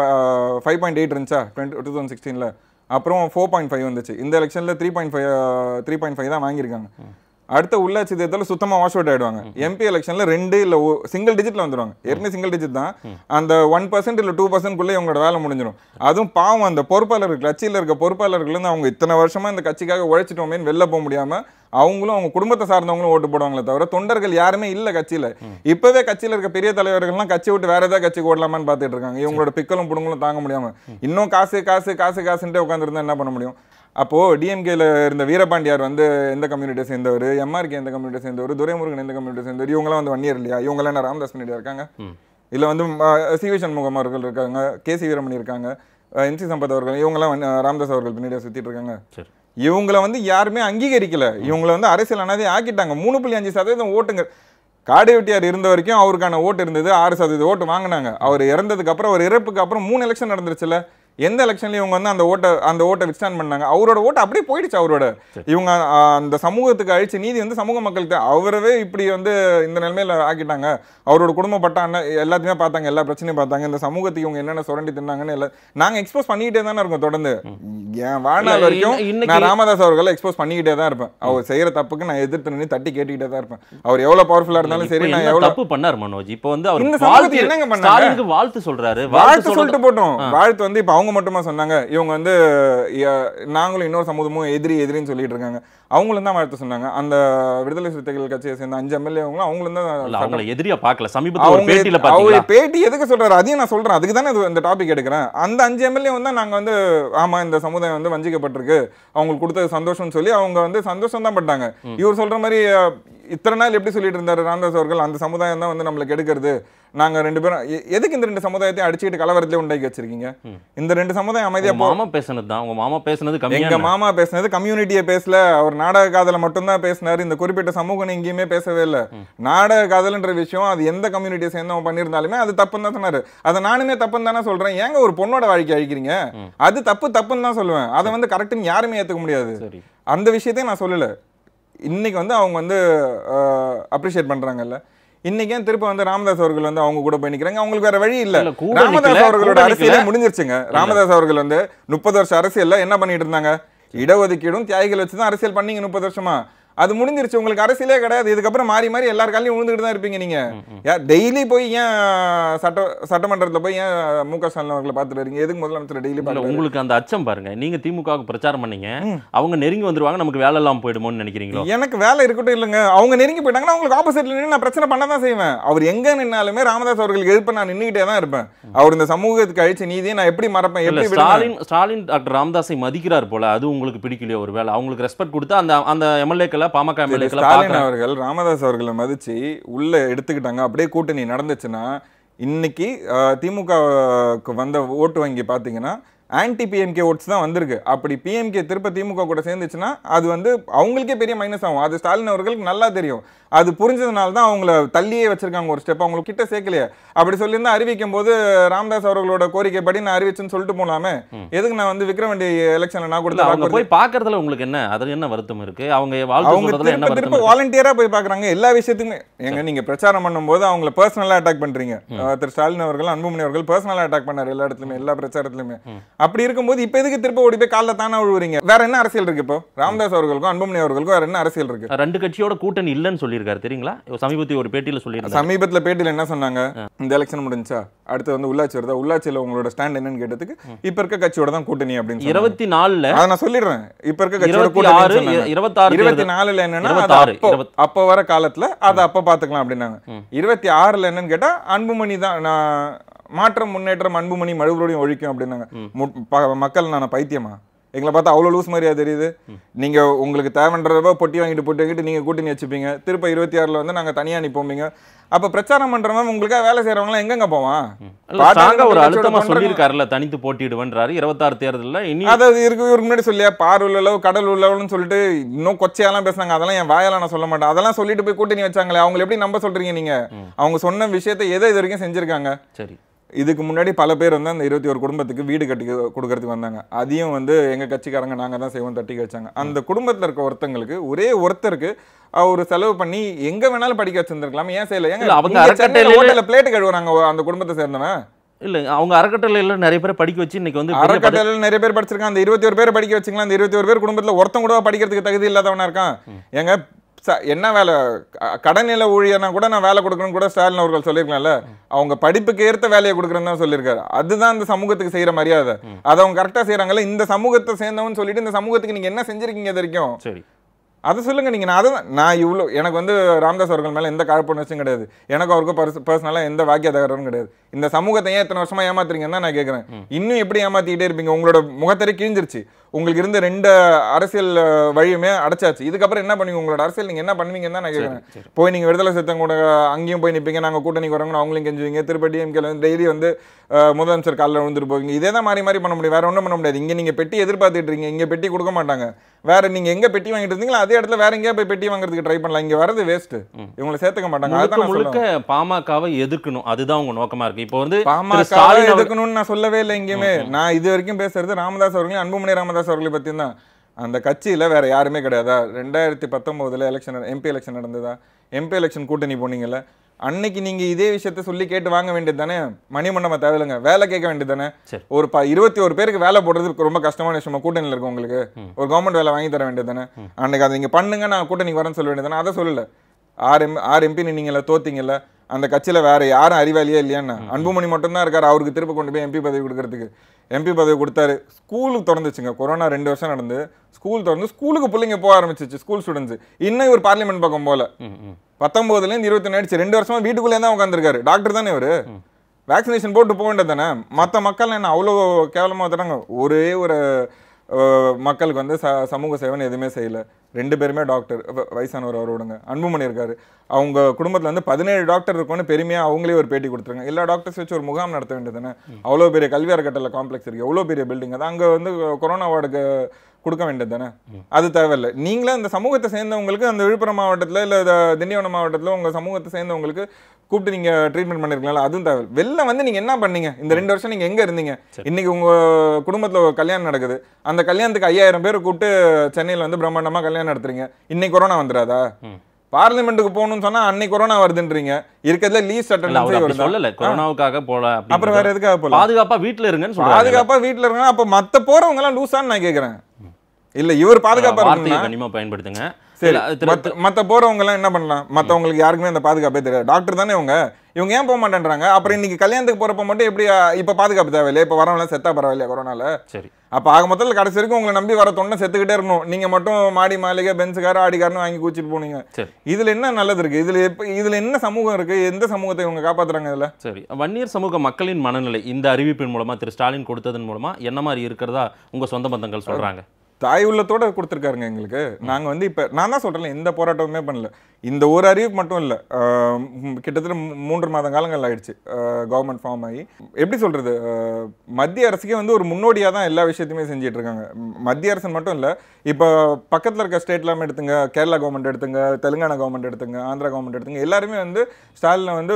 ஃபைவ் பாயிண்ட் எயிட் இருந்துச்சா டுவெண்ட்டி டூ தௌசண்ட் சிக்ஸ்டீனில் அப்புறம் ஃபோர் பாயிண்ட் ஃபைவ் வந்துச்சு இந்த எலெக்ஷனில் three point five three point five தான் வாங்கியிருக்காங்க அடுத்த உள்ளாட்சி தேர்தலில் சுத்தமாக வாஷ் அவுட் ஆயிடுவாங்க எம்பி எலெக்ஷன்ல ரெண்டு இல்ல சிங்கிள் டிஜிட்ல வந்துருவாங்க ஏற்கனவே சிங்கிள் டிஜிட் தான் அந்த ஒன் பர்சன்ட் இல்ல டூ பர்சன்ட்குள்ளே இவங்களோட வேலை முடிஞ்சிடும் அதுவும் பாவம் அந்த பொறுப்பாளர்கள் கட்சியில் இருக்க பொறுப்பாளர்கள் வந்து அவங்க இத்தனை வருஷமா இந்த கட்சிக்காக உழைச்சிட்டோமேன்னு வெளில போக முடியாம அவங்களும் அவங்க குடும்பத்தை சார்ந்தவங்களும் ஓட்டு போடுவாங்களே தவிர தொண்டர்கள் யாருமே இல்ல கட்சியில இப்பவே கட்சியில இருக்க பெரிய தலைவர்கள்லாம் கட்சி விட்டு வேற ஏதாவது கட்சிக்கு ஓடலாமான்னு பார்த்துட்டு இருக்காங்க இவங்களோட பிக்கலும் புடுங்களும் தாங்க முடியாம இன்னும் காசு காசு காசு காசுன்ட்டு உட்காந்துருந்தா என்ன பண்ண முடியும் அப்போ டிஎம்கேல இருந்த வீரபாண்டியார் வந்து எந்த கம்யூனிட்டியை சேர்ந்தவர் எம்ஆர்கே எந்த கம்யூனிட்டியை சேர்ந்தவர் துரைமுருகன் எந்த கம்யூனிட்டியை சேர்ந்தவர் இவங்களாம் வந்து வன்னியர் இல்லையா இவங்களாம் என்ன ராமதாஸ் பண்ணிட்டு இருக்காங்க இல்ல வந்து சி வி சண்முகம் அவர்கள் இருக்காங்க கே சி வீரமணி இருக்காங்க என்சி சம்பத் அவர்கள் இவங்கெல்லாம் வந்து, அஹ், ராமதாஸ் அவர்கள் பின்னாடி சுத்திட்டு இருக்காங்க சரி இவங்கள வந்து யாருமே அங்கீகரிக்கல இவங்கள வந்து அரசியல் அனாதை ஆக்கிட்டாங்க மூணு புள்ளி அஞ்சு சதவீதம் ஓட்டுங்க காடை வெட்டியார் இருந்த வரைக்கும் அவருக்கான ஓட்டு இருந்தது ஆறு சதவீத ஓட்டு வாங்கினாங்க அவர் இறந்ததுக்கு அப்புறம் அவர் இறப்புக்கு அப்புறம் மூணு எலெக்ஷன் நடந்துருச்சுல எந்த எலெக்ஷன்லயும் இவங்க வந்து அந்த ஓட்டை அந்த ஓட்டை விஸ்டாண்ட் பண்ணாங்க அவரோட ஓட்டு அப்படியே போயிடுச்சு அவரோட இவங்க ஆஹ், அந்த சமூகத்துக்கு அழிச்ச நீதி வந்து சமூக மக்களுக்கு அவரவே இப்படி வந்து இந்த நிலைமையில ஆக்கிட்டாங்க அவரோட குடும்பப்பட்ட அண்ணன் எல்லாத்தையுமே பார்த்தாங்க எல்லா பிரச்சனையும் பார்த்தாங்க இந்த சமூகத்துக்கு இவங்க என்னென்ன சுரண்டி தின்னாங்கன்னு எல்லாம் நாங்க எக்ஸ்போஸ் பண்ணிக்கிட்டே தானே இருக்கோம் தொடர்ந்து என் வாழ்நாள் இல்ல, வரைக்கும் இன்னைக்கு- நான் ராமதாஸ் அவர்களை எக்ஸ்போஸ் பண்ணிக்கிட்டே தான் இருப்பேன் அவர் செய்யற தப்புக்கு நான் எதிர்த்து நின்று தட்டி கேட்டுக்கிட்டே தான் இருப்பேன் அவர் எவ்வளவு பவர்ஃபுல்லா இருந்தாலும் இப்ப சரி நான் என்ன எவ்வளவு தப்பு பண்ணார் மனோஜ் இப்போ வந்து அவர் இந்த வாழ்த்து சமூகத்துக்கு என்னங்க பண்ணாங்க? ஸ்டாலினுக்கு வாழ்த்து சொல்றாரு வாழ்த்து சொல்றது- சொல்லிட்டு போட்டோம் வாழ்த்து வந்து இப்ப அவங்க மட்டுமா சொன்னாங்க இவங்க வந்து ய- நாங்களும் இன்னொரு சமூகமும் எதிரி எதிரின்னு சொல்லிட்டு இருக்காங்க அவங்களும் தான் வாழ்த்து சொன்னாங்க அந்த விடுதலை சிறுத்தைகள் கட்சியை சேர்ந்த அஞ்சு எம்எல்ஏ அவங்களும் அவங்களும் இல்ல தான் அவங்கள எதிரியா பார்க்கல சமீபத்துல ஒரு அவங்க பேட்டியில அவர் பாத்தீங்களா பேட்டி எதுக்கு சொல்றாரு அதையும் நான் சொல்றேன் அதுக்கு தானே இது- இந்த டாபிக் எடுக்கிறேன் அந்த அஞ்சு எம்எல்ஏ வந்து நாங்க வந்து ஆமா இந்த சமுதாயம் வந்து வஞ்சிக்கப்பட்டிருக்கு அவங்களுக்கு கொடுத்தது சந்தோஷம்னு சொல்லி அவங்க வந்து சந்தோஷம் தான் பட்டாங்க இவர் சொல்ற மாதிரி அஹ், இத்தனை நாள் எப்படி சொல்லிட்டு இருந்தாரு ராமதாஸ் அவர்கள் அந்த சமுதாயம் தான் வந்து நம்மளுக்கு எடுக்கிறது நாங்க ரெண்டு பேரும் எ- எதுக்கு இந்த ரெண்டு சமுதாயத்தையும் அடிச்சுக்கிட்டு கலவரத்திலே உண்டாக்கி வச்சிருக்கீங்க இந்த ரெண்டு சமுதாயம் அமைதியா உங்க போ மாமா பேசுனது தான் உங்க மாமா பேசுனது எங்க கம்மியா மாமா பேசுனது கம்யூனிட்டியை பேசல அவர் நாடக காதல மட்டும்தான் பேசினாரு இந்த குறிப்பிட்ட சமூகம் எங்கேயுமே பேசவே இல்ல நாடக காதல்ன்ற விஷயம் அது எந்த கம்யூனிட்டியை சேர்ந்தவங்க பண்ணியிருந்தாலுமே அது தப்புன்னு தான் சொன்னாரு அதை நானுமே தப்புன்னு தானே சொல்றேன் ஏங்க ஒரு பொண்ணோட வாழ்க்கை அழிக்கிறீங்க அது தப்பு தப்புன்னு தான் சொல்லுவேன் அதை வந்து கரெக்ட்னு யாருமே ஏத்துக்க முடியாது சரி அந்த விஷயத்தையும் நான் சொல்லல இன்னைக்கு வந்து அவங்க வந்து அப்ரிஷியேட் பண்றாங்கல்ல இன்னைக்கு ஏன் திரும்ப வந்து ராமதாஸ் அவர்கள் வந்து அவங்க கூட போய் நிக்கிறாங்க அவங்களுக்கு வேற வழி இல்ல இல்ல, கூட ராமதாஸ் நிக்கல, அவர்களோட கூட அரசியலே நிக்கல. முடிஞ்சிருச்சுங்க ராமதாஸ் அவர்கள் வந்து முப்பது வருஷம் அரசியல்ல என்ன பண்ணிட்டு இருந்தாங்க இடஒதுக்கீடும் தியாகிகள் வச்சு தான் அரசியல் பண்ணீங்க முப்பது வருஷமா அது முடிஞ்சிருச்சு உங்களுக்கு அரசியலே கிடையாது இதுக்கப்புறம் மாறி மாறி எல்லார் காலையும் விழுந்துட்டு தான் இருப்பீங்க நீங்க டெய்லி போய் ஏன் சட்ட சட்டமன்றத்துல போய் ஏன் மு க ஸ்டாலின் அவர்களை பார்த்துட்டு வரீங்க எதுக்கு முதலமைச்சர் டெய்லி இல்ல, பார்த்து உங்களுக்கு அந்த அச்சம் பாருங்க நீங்க திமுகவுக்கு பிரச்சாரம் பண்ணீங்க அவங்க நெருங்கி வந்துருவாங்க நமக்கு வேலை இல்லாம போயிடுமோன்னு நினைக்கிறீங்களோ எனக்கு வேலை இருக்கட்டும் இல்லைங்க அவங்க நெருங்கி போயிட்டாங்கன்னா அவங்களுக்கு ஆப்போசிட்ல நின்று நான் பிரச்சனை பண்ண தான் செய்வேன் அவர் எங்க நின்னாலுமே ராமதாஸ் அவர்களுக்கு எதிர்ப்பு நான் நின்னுகிட்டே தான் இருப்பேன் அவர் இந்த சமூகத்துக்கு அழிச்ச நீதியை நான் எப்படி மறப்பேன் இல்ல எப்படி விடுவேன்? ஸ்டாலின் ஸ்டாலின் டாக்டர் ராமதாஸை மதிக்கிறார் போல அது உங்களுக்கு பிடிக்கலையோ ஒரு வேலை அவங்களுக்கு ரெஸ்பெக்ட் கொடுத்து அந்த அந்த எம்எல்ஏக்களை பாமக திரு எம்எல்ஏக்களை ஸ்டாலின் பாக்குறாங்க அவர்கள் ராமதாஸ் அவர்களை மதிச்சு உள்ள எடுத்துக்கிட்டாங்க அப்படியே கூட்டணி நடந்துச்சுன்னா இன்னைக்கு அஹ், திமுகவுக்கு வந்த ஓட்டு வங்கி பார்த்தீங்கன்னா ஆன்டி பிஎம்கே ஓட்ஸ் தான் வந்திருக்கு அப்படி பிஎம்கே திருப்ப திமுக கூட சேர்ந்துச்சுன்னா அது வந்து அவங்களுக்கே பெரிய மைனஸ் ஆகும் அது ஸ்டாலின் அவர்களுக்கு நல்லா தெரியும் அது புரிஞ்சதுனால தான் அவங்கள தள்ளியே வச்சிருக்காங்க ஒரு ஸ்டெப் அவங்களுக்கு கிட்ட சேர்க்கலையே அப்படி சொல்லியிருந்தா அறிவிக்கும் போது ராமதாஸ் அவர்களோட கோரிக்கைப்படி நான் அறிவிச்சுன்னு சொல்லிட்டு போலாமே எதுக்கு நான் வந்து விக்ரமண்டி எலெக்ஷன்ல நான் இல்ல கொடுத்த அவங்க வாக்குறுதி- போய் பாக்குறதுல உங்களுக்கு என்ன அதுல என்ன வருத்தம் இருக்கு அவங்க வாழ்த்து அவங்க சொல்றதுல என்ன திருப்ப வருத்தம் திருப்ப இருக்கு? வாலண்டியரா போய் பாக்குறாங்க எல்லா விஷயத்துக்குமே எங்க நீங்க பிரச்சாரம் பண்ணும்போது அவங்கள பர்சனலா அட்டாக் பண்றீங்க அஹ் திரு ஸ்டாலின் அவர்கள் அன்புமணி அவர்கள் பர்சனலா அட்டாக் பண்ணாரு எல்லா இடத்துலயுமே எல்லா பிரச்சாரத்திலுமே அப்படி இருக்கும்போது இப்ப எதுக்கு திருப்ப ஓடி போய் காலைல தானே விழுவுறீங்க வேற என்ன அரசியல் இருக்கு இப்போ ராமதாஸ் அவர்களுக்கும் அன்புமணி அவர்களுக்கும் வேற என்ன அரசியல் இருக்கு ரெண்டு கட்சியோட கூட்டணி இல்லைன்னு சொல்லியிருக்காரு தெரியுங்களா சமீபத்திய ஒரு பேட்டியில சொல்லியிருந்தாரு சமீபத்துல பேட்டியில என்ன சொன்னாங்க இந்த எலெக்ஷன் முடிஞ்சா அடுத்து வந்து உள்ளாட்சி வருதா உள்ளாட்சியில உங்களோட ஸ்டாண்ட் என்னன்னு கேட்டதுக்கு இப்ப இருக்க கட்சியோட தான் கூட்டணி அப்படின்னு சொன்னாங்க. இருபத்தி நாலுல அதை நான் சொல்லிடுறேன் இப்ப இருக்க கட்சியோட இருபத்தி கூட்டணி ஆறு சொன்னாங்க. இருபத்தாறு இருபத்தி தேர்தல். நாலுல என்னன்னா அது இருபத்தாறு, அப்போ இருபத்- அப்போ வர காலத்துல அதை அப்ப பாத்துக்கலாம் அப்படின்னாங்க இருபத்தி ஆறுல என்னன்னு கேட்டா அன்புமணி தான் நான் மாற்றம் முன்னேற்றம் அன்புமணி மறுபடியும் ஒழிக்கும் அப்படின்னாங்க மு- ப- மக்கள் நான் பைத்தியமா எங்களை பார்த்தா அவ்வளோ லூஸ் மாதிரியா தெரியுது நீங்க உங்களுக்கு தேவைன்றதப்ப பொட்டி வாங்கிட்டு பொட்டி வாங்கிட்டு நீங்க கூட்டணி வச்சுப்பீங்க திருப்ப இருபத்தி ஆறுல வந்து நாங்க தனியா நிப்போம்பீங்க அப்ப பிரச்சாரம் பண்றவங்க உங்களுக்காக வேலை செய்யறவங்க எங்கங்க போவான் இல்ல, பாட்டாளி ஸ்ட்ராங்கா ஒரு கட்சியோட அழுத்தமா தொண்டர்கள் சொல்லியிருக்காருல்ல தனித்து போட்டியிடுவேன்றாரு இருபத்தாறு தேர்தல்ல இனி அதாவது இருக்கு இவருக்கு முன்னாடி சொல்லியா பார் உள்ளளவு கடல் உள்ளளவுன்னு சொல்லிட்டு இன்னும் கொச்சையெல்லாம் பேசுனாங்க அதெல்லாம் என் வாயால நான் சொல்ல மாட்டேன் அதெல்லாம் சொல்லிட்டு போய் கூட்டணி வச்சாங்களே அவங்க எப்படி நம்ப சொல்றீங்க நீங்க அவங்க சொன்ன விஷயத்தை எதை இது வரைக்கும் செஞ்சிருக்காங்க சரி இதுக்கு முன்னாடி பல பேர் வந்து அந்த இருபத்தி ஒரு குடும்பத்துக்கு வீடு கட்டி கொடுக்கறதுக்கு வந்தாங்க அதையும் வந்து எங்க கட்சிக்காரங்க நாங்க தான் செய்வோம் தட்டி வச்சாங்க அந்த குடும்பத்துல இருக்க ஒருத்தங்களுக்கு ஒரே ஒருத்தருக்கு அவர் செலவு பண்ணி எங்க வேணாலும் படிக்க வச்சிருந்திருக்கலாம் ஏன் செய்யல ஏங்க இல்ல, அவங்க இங்க சென்னையில அறக்கட்டளையில- ஹோட்டல்ல பிளேட் கழுவுறாங்க அந்த குடும்பத்தை சேர்ந்தவன் இல்ல அவங்க அறக்கட்டளையில நிறைய பேரை படிக்க வச்சு இன்னைக்கு வந்து பெரிய பதவி- அறக்கட்டளையில் நிறைய பேர் படிச்சிருக்காங்க அந்த இருபத்தி ஒரு பேர் படிக்க வச்சுக்கலாம் அந்த இருபத்தி ஒரு பேர் குடும்பத்துல ஒருத்தன் கூட படிக்கிறதுக்கு தகுதி இல்லாதவனா இருக்கான் ஏங்க ச- என்ன வேலை க- கடைநில ஊழியர்னா கூட நான் வேலை கொடுக்கணும்னு கூட ஸ்டாலின் அவர்கள் சொல்லியிருக்கலாம்ல அவங்க படிப்புக்கு ஏற்ற வேலையை கொடுக்குறேன்னு தான் சொல்லியிருக்காரு அதுதான் இந்த சமூகத்துக்கு செய்யற மரியாதை அதை அவங்க கரெக்டா செய்யறாங்கல்ல இந்த சமூகத்தை சேர்ந்தவன் சொல்லிட்டு இந்த சமூகத்துக்கு நீங்க என்ன செஞ்சிருக்கீங்க இது வரைக்கும் சரி அதை சொல்லுங்க நீங்க நான் அதுதான் நான் இவ்வளோ எனக்கு வந்து ராமதாஸ் அவர்கள் மேல எந்த கழப்புணர்ச்சியும் கிடையாது எனக்கு அவருக்கும் பர்ச பர்சனலாக எந்த வாக்கிய தகராறும் கிடையாது இந்த சமூகத்தை ஏன் இத்தனை வருஷமா ஏமாத்துறீங்கன்னு தான் நான் கேட்குறேன் இன்னும் எப்படி ஏமாத்திக்கிட்டே இருப்பீங்க உங்களோட முகத்தறி கிழிஞ்சிருச்சு உங்களுக்கு இருந்த ரெண்டு அரசியல் அஹ், வழியுமே அடைச்சாச்சு இதுக்கப்புறம் என்ன பண்ணுவீங்க உங்களோட அரசியல் நீங்க என்ன பண்ணுவீங்கன்னு தான் நான் கேட்குறேன் போய் நீங்க விடுதலை சித்தம் கூட அங்கேயும் போய் நிப்பீங்க நாங்க கூட்டணிக்கு வரோங்க அவங்களையும் கெஞ்சுவீங்க திருப்ப டிஎம்கேல வந்து டெய்லி வந்து அஹ், முதலமைச்சர் காலில் விழுந்துட்டு போவீங்க இதே தான் மாறி மாறி பண்ண முடியும் வேற ஒன்றும் பண்ண முடியாது இங்க நீங்க பெட்டி எதிர்பார்த்துட்டு இருக்கீங்க இங்க பெட்டி கொடுக்க மாட்டாங்க வேற நீங்க எங்க பெட்டி வாங்கிட்டு இருந்தீங்களோ அதே இடத்துல வேற எங்கேயா போய் பெட்டி வாங்குறதுக்கு ட்ரை பண்ணலாம் இங்க வரது வேஸ்ட் இவங்களை சேர்த்துக்க மாட்டாங்க முழுக்க அதுதான் நான் முழுக்க சொல்லுவேன். பாமகவை எதிர்க்கணும் அதுதான் உங்க நோக்கமா இருக்கு இப்போ வந்து திரு பாமக ஸ்டாலின் அவர்- எதுக்கணும்னு நான் சொல்லவே இல்லை எங்கேயுமே நான் இது வரைக்கும் பேசுறது ராமதாஸ் அவர்களையும் அன்புமணி ராமதாஸ் அவர்களை பத்தி தான் அந்த கட்சியில வேற யாருமே கிடையாதா ரெண்டாயிரத்தி பத்தொன்பதுல எலெக்ஷன் எம்பி எலெக்ஷன் நடந்ததா எம்பி எலெக்ஷன் கூட்டணி போனீங்கல்ல அன்னைக்கு நீங்க இதே விஷயத்த சொல்லி கேட்டு வாங்க வேண்டியது தானே மணிமண்டபம் தேவையில்லைங்க வேலை கேட்க வேண்டியது தானே சரி. ஒரு ப இருபத்தி ஒரு பேருக்கு வேலை போடுறது ரொம்ப கஷ்டமான விஷயமா கூட்டணியில் இருக்கு உங்களுக்கு ஒரு கவர்மெண்ட் வேலை வாங்கி தர வேண்டியது தானே அன்னைக்கு அதை நீங்க பண்ணுங்க நான் கூட்டணிக்கு வரேன்னு சொல்ல வேண்டியது தானே அதை சொல்லல ஆறு எம் ஆறு எம்பி நீங்கள தோத்தீங்கல்ல அந்த கட்சியில வேற யாரும் அறிவாளியே இல்லையான்னு அன்புமணி மட்டும்தான் இருக்காரு அவருக்கு திருப்பி கொண்டு போய் எம்பி பதவி கொடுக்கறதுக்கு எம்பி பதவி கொடுத்தாரு ஸ்கூலுக்கு திறந்துச்சுங்க கொரோனா ரெண்டு வருஷம் நடந்து ஸ்கூல் திறந்து ஸ்கூலுக்கு பிள்ளைங்க போக ஆரம்பிச்சிச்சு ஸ்கூல் ஸ்டூடெண்ட்ஸ் இன்னும் இவர் பார்லிமெண்ட் பக்கம் போல ம், ம். பத்தொன்பதுல இருந்து இருபத்தி ஆயிடுச்சு ரெண்டு வருஷமா வீட்டுக்குள்ளே தான் உட்காந்துருக்காரு டாக்டர் தானே இவரு வேக்சினேஷன் போட்டு போக வேண்டியது தானே மற்ற மக்கள் என்ன அவ்வளோ கேவலமாக தராங்க ஒரே ஒரு அஹ், மக்களுக்கு வந்து ச சமூக சேவைன்னு எதுவுமே செய்யல ரெண்டு பேருமே டாக்டர் வ- வயசானவர் அவரோடுங்க அன்புமணி இருக்காரு அவங்க குடும்பத்தில் வந்து பதினேழு டாக்டர் இருக்கும்னு பெருமையாக அவங்களே ஒரு பேட்டி கொடுத்துருங்க எல்லா டாக்டர்ஸ் வச்சு ஒரு முகாம் நடத்த வேண்டியது தானே அவ்வளோ பெரிய கல்வி அறக்கட்டளை காம்ப்ளெக்ஸ் இருக்கு எவ்வளோ பெரிய பில்டிங் அது அங்கே வந்து கொரோனா வார்டுக்கு கொடுக்க வேண்டியது தானே அது தேவையில்லை நீங்களே அந்த சமூகத்தை சேர்ந்தவங்களுக்கு அந்த விழுப்புரம் மாவட்டத்தில் இல்லை திண்டிவனம் மாவட்டத்தில் உங்கள் சமூகத்தை சேர்ந்தவங்களுக்கு கூப்பிட்டு நீங்க ட்ரீட்மெண்ட் பண்ணிருக்கலாம்ல அதுவும் தேவை வெளில வந்து நீங்க என்ன பண்ணீங்க இந்த ரெண்டு வருஷம் நீங்க எங்க இருந்தீங்க இன்னைக்கு உங்க குடும்பத்துல ஒரு கல்யாணம் நடக்குது அந்த கல்யாணத்துக்கு ஐயாயிரம் பேர் கூப்பிட்டு சென்னையில வந்து பிரம்மாண்டமா கல்யாணம் நடத்துறீங்க இன்னைக்கு கொரோனா வந்துடாதா பார்லிமெண்ட்டுக்கு போகணும்னு சொன்னா அன்னைக்கு கொரோனா வருதுன்றீங்க இருக்கிறதுல லீஸ் இல்ல அவர் அப்படி அட்டண்டன்ஸ் சொல்லல கொரோனாவுக்காக போல அப்புறம் அப்படின்றத. வேற எதுக்காக போல பாதுகாப்பா வீட்ல இருங்கன்னு சொல்றாரு பாதுகாப்பா வீட்டுல இருக்காங்க அப்ப மத்த போறவங்க எல்லாம் லூசான்னு நான் கேக்குறேன் இல்ல இவர் பாதுகாப்பா வார்த்தையை இருக்கணும்னா கண்டிப்பா பயன்படுத்துங்க சரி இல்ல, திரு- மத்த மத்த போறவங்க எல்லாம் என்ன பண்ணலாம் மத்தவங்களுக்கு யாருக்குமே அந்த பாதுகாப்பே தெரியாது டாக்டர் தானே இவங்க இவங்க ஏன் போக மாட்டேன்றாங்க அப்புறம் இன்னைக்கு கல்யாணத்துக்கு போறப்ப மட்டும் எப்படி ஆ, இப்ப பாதுகாப்பு தேவையில்லையா இப்ப வரவங்க செத்தா பரவாயில்லையா கொரோனால சரி அப்ப ஆக மொத்தத்தில் கடைசி வரைக்கும் உங்களை நம்பி வர தொண்டை செத்துக்கிட்டே இருக்கணும் நீங்க மட்டும் மாடி மாளிகை பென்ஸுக்கார ஆடிக்காரன்னு வாங்கி கூச்சிட்டு போனீங்க சரி இதுல என்ன நல்லது இருக்கு இதுல எப்ப இதுல என்ன சமூகம் இருக்கு எந்த சமூகத்தை இவங்க காப்பாத்துறாங்க இதுல சரி வன்னியர் சமூக மக்களின் மனநிலை இந்த அறிவிப்பின் மூலமா திரு ஸ்டாலின் கொடுத்ததன் மூலமா என்ன மாதிரி இருக்கிறதா உங்க சொந்த பந்தங்கள் சொல்றாங்க தாய் உள்ளத்தோட கொடுத்துருக்காருங்க எங்களுக்கு நாங்க வந்து இப்ப நான் தான் சொல்றேன் எந்த போராட்டமுமே பண்ணல இந்த ஒரு அறிவிப்பு மட்டும் இல்ல ஆஹ் ம், கிட்டத்தட்ட மூ- மூன்று மாத காலங்கள் ஆயிடுச்சு கவர்மெண்ட் ஃபார்ம் ஆகி எப்படி சொல்றது ஆஹ் மத்திய அரசுக்கே வந்து ஒரு முன்னோடியா தான் எல்லா விஷயத்தையுமே செஞ்சுட்டு இருக்காங்க ம், மத்திய அரசு மட்டும் இல்ல இப்போ பக்கத்துல இருக்க ஸ்டேட் எல்லாமே எடுத்துங்க கேரளா கவர்மெண்ட் எடுத்துங்க தெலுங்கானா கவர்மெண்ட் எடுத்துங்க ஆந்திரா கவர்மெண்ட் எடுத்துங்க எல்லாருமே வந்து ஸ்டாலினை வந்து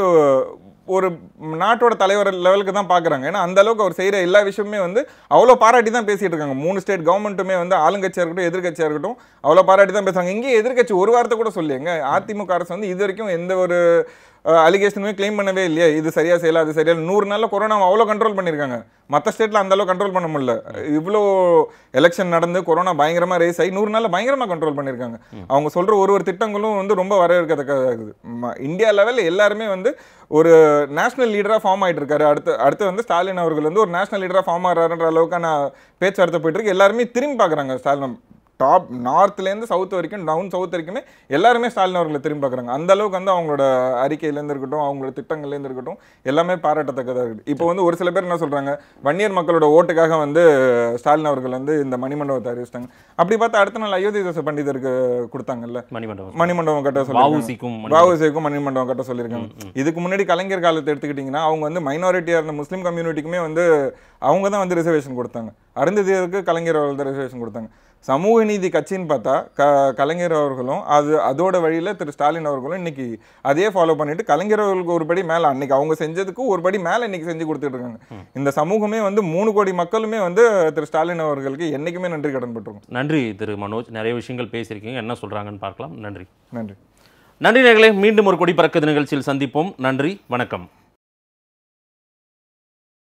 ஒரு நாட்டோட தலைவர் லெவலுக்கு தான் பார்க்குறாங்க ஏன்னா அந்த அளவுக்கு அவர் செய்கிற எல்லா விஷயமுமே வந்து அவ்வளோ பாராட்டி தான் பேசிட்டு இருக்காங்க மூணு ஸ்டேட் கவர்மெண்ட்டுமே வந்து ஆளுங்கட்சியாக இருக்கட்டும் எதிர்க்கட்சியாக இருக்கட்டும் அவ்வளோ பாராட்டி தான் பேசுறாங்க இங்கே எதிர்க்கட்சி ஒரு வாரத்தை கூட சொல்லியங்க அதிமுக அரசு வந்து இது வரைக்கும் எந்த ஒரு அலிகேஷனுமே க்ளைம் பண்ணவே இல்லையே இது சரியா செய்யல அது சரியா இல்ல. நூறு நாளில் கொரோனா அவ்வளோ கண்ட்ரோல் பண்ணியிருக்காங்க மற்ற ஸ்டேட்டில் அந்த அளவு கண்ட்ரோல் பண்ண முடியல இவ்வளோ எலெக்ஷன் நடந்து கொரோனா பயங்கரமாக ரேஸ் ஆகி நூறு நாளில் பயங்கரமாக கண்ட்ரோல் பண்ணியிருக்காங்க அவங்க சொல்கிற ஒரு ஒரு திட்டங்களும் வந்து ரொம்ப வரவேற்கத்தக்கதாக இருக்குது ம- இந்தியா லெவலில் எல்லாருமே வந்து ஒரு நேஷனல் லீடராக ஃபார்ம் ஆயிட்டு இருக்காரு அடுத்து அடுத்து வந்து ஸ்டாலின் அவர்கள் வந்து ஒரு நேஷனல் லீடராக ஃபார்ம் ஆகிறாருன்ற அளவுக்கான பேச்சுவார்த்தை போயிட்டு இருக்கு எல்லாருமே திரும்பி பார்க்குறாங்க ஸ்டாலின் டாப் நார்த்லேருந்து சவுத் வரைக்கும் டவுன் சவுத் வரைக்குமே எல்லாருமே ஸ்டாலின் அவர்களை திரும்பி பார்க்குறாங்க அந்த அளவுக்கு வந்து அவங்களோட அறிக்கையிலேருந்து இருக்கட்டும் அவங்களோட திட்டங்கள்லேருந்து இருக்கட்டும் எல்லாமே பாராட்டத்தக்கதாக இருக்குது இப்போ வந்து ஒரு சில பேர் என்ன சொல்கிறாங்க வன்னியர் மக்களோட ஓட்டுக்காக வந்து ஸ்டாலின் அவர்கள் வந்து இந்த மணிமண்டபத்தை அறிவிச்சிட்டாங்க அப்படி பார்த்தா அடுத்த நாள் அயோத்தி தாச பண்டிதருக்கு கொடுத்தாங்கல்ல மணிமண்டபம் மணிமண்டபம் கட்ட சொல்லி வஉசிக்கும் பாபுசேக்கும் மணிமண்டபம் கட்ட சொல்லியிருக்காங்க இதுக்கு முன்னாடி கலைஞர் காலத்தை எடுத்துக்கிட்டிங்கன்னா அவங்க வந்து மைனாரிட்டியாக இருந்த முஸ்லீம் கம்யூனிட்டிக்குமே வந்து அவங்க தான் வந்து ரிசர்வேஷன் கொடுத்தாங்க அருந்ததியருக்கு கலைஞர் அவர்கள் தான் ரிசர்வேஷன் கொடுத்தாங்க சமூக நீதி கட்சின்னு பார்த்தா க கலைஞர் அவர்களும் அது அதோட வழியில் திரு ஸ்டாலின் அவர்களும் இன்னைக்கு அதே ஃபாலோ பண்ணிட்டு கலைஞர் அவர்களுக்கு ஒரு படி மேலே அன்னைக்கு அவங்க செஞ்சதுக்கு ஒரு படி மேலே இன்னைக்கு செஞ்சு கொடுத்துட்டு இருக்காங்க இந்த சமூகமே வந்து மூணு கோடி மக்களுமே வந்து திரு ஸ்டாலின் அவர்களுக்கு என்னைக்குமே நன்றி கடன் பட்டிருக்கும் நன்றி திரு மனோஜ் நிறைய விஷயங்கள் பேசியிருக்கீங்க என்ன சொல்றாங்கன்னு பார்க்கலாம் நன்றி நன்றி நன்றி நேர்களே மீண்டும் ஒரு கொடி பறக்குது நிகழ்ச்சியில் சந்திப்போம் நன்றி வணக்கம்